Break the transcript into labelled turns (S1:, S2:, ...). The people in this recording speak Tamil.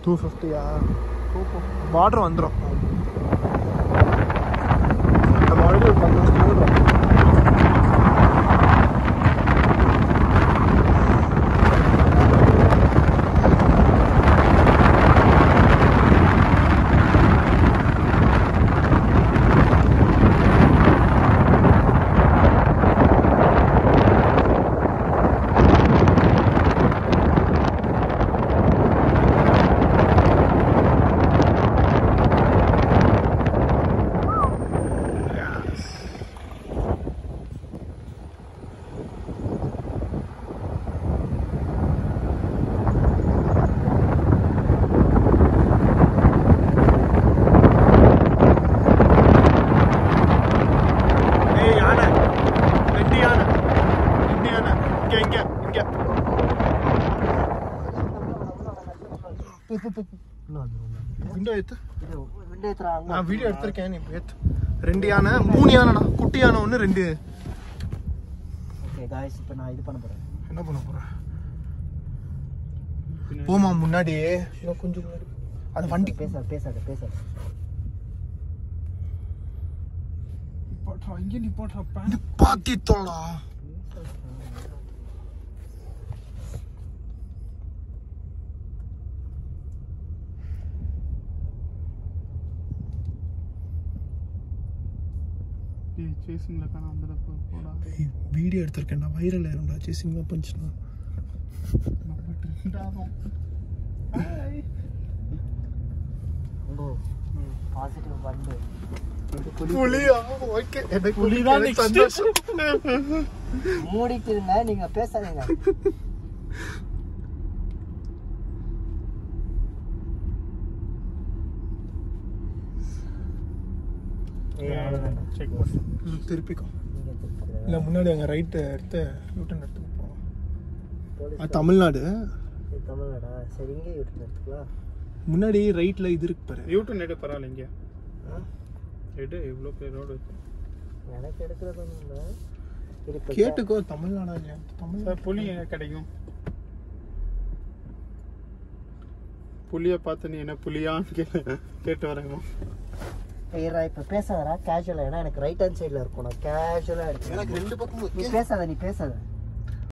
S1: டூ ஃபிஃப்டியா பார்டர் வந்துடும் நம்ம ஆல்ரெடி ஒரு பத்து கிலோமீட்டர் ஏய் யானை ரெண்டு யானை ரெண்டு யானை இங்க இங்க இங்க போ போ போ விண்டோ ஏத்து நான் வீடியோ எடுத்திருக்கேன் நீ ஏத்து ரெண்டு யானை மூணு யானைடா குட்டி யானை ஒன்று ரெண்டு
S2: ஓகே காய்ஸ் இப்போ நான் இது பண்ண போகிறேன்
S1: என்ன பண்ண போற போமா முன்னாடி இன்னும் கொஞ்சம் முன்னாடி அது வண்டி
S2: பேசாத பேசாத பேசாத
S3: இங்கே நீ போட்டா
S1: இது பாத்தி தோடா
S3: சேசிங்ல காண அந்த போடா
S1: வீடியோ எடுத்திருக்கேன் நான் வைரல் ஆயிரும்டா சேசிங்லாம் பண்ணிச்சுனா
S3: நம்ம ட்ரெண்டாகும்
S2: ஓ பாசிட்டிவ் பண்டு
S1: புலியா ஓகே எனக்கு
S3: புலிதான்
S1: எனக்கு
S3: next.
S1: சந்தோஷம்
S2: மூடிட்டு இருங்க நீங்க பேசாதீங்க ஏய், அவ்வளவுதான்டா.
S3: செக் பண்ணு
S1: ம், திருப்பிக்கோ
S2: இங்க திருப்புறதா?
S1: இல்லை முன்னாடி அங்கே ரைட்டு எடுத்து யூட்டன் எடுத்துட்டு போவோம்
S2: போலீஸ்
S1: அது தமிழ்நாடு
S2: இது தமிழ்நாடா சரி இங்கே விட்டு எடுத்துக்கலாம்
S1: முன்னாடி ரைட்டில் இது இருக்கு பாரு
S3: யூட்டன் எடு பரவாயில்ல இங்கே
S2: ஆ?
S3: எடு இவ்வளோ பேர் ரோடு இருக்கு
S2: எனக்கு எடுக்கிறது ஒன்றும் இல்லை இது இப்போ
S1: கேட்டுக்கோ தமிழ்நாடா இல்லையா தமிழ்
S3: சார் புளி எங்க கிடைக்கும் புளிய பார்த்து நீ என்ன புளியான்னு கே கேட்டு வரேங்க
S2: ஏறா இப்போ பேசாதடா கேஷுவலாக ஏன்னா எனக்கு ரைட் ஹேண்ட் சைடில் இருக்கும் நான் கேஷுவலாக எடுக்கிறேன்
S1: எனக்கு ரெண்டு பக்கமும்
S2: நீ பேசாத நீ பேசாத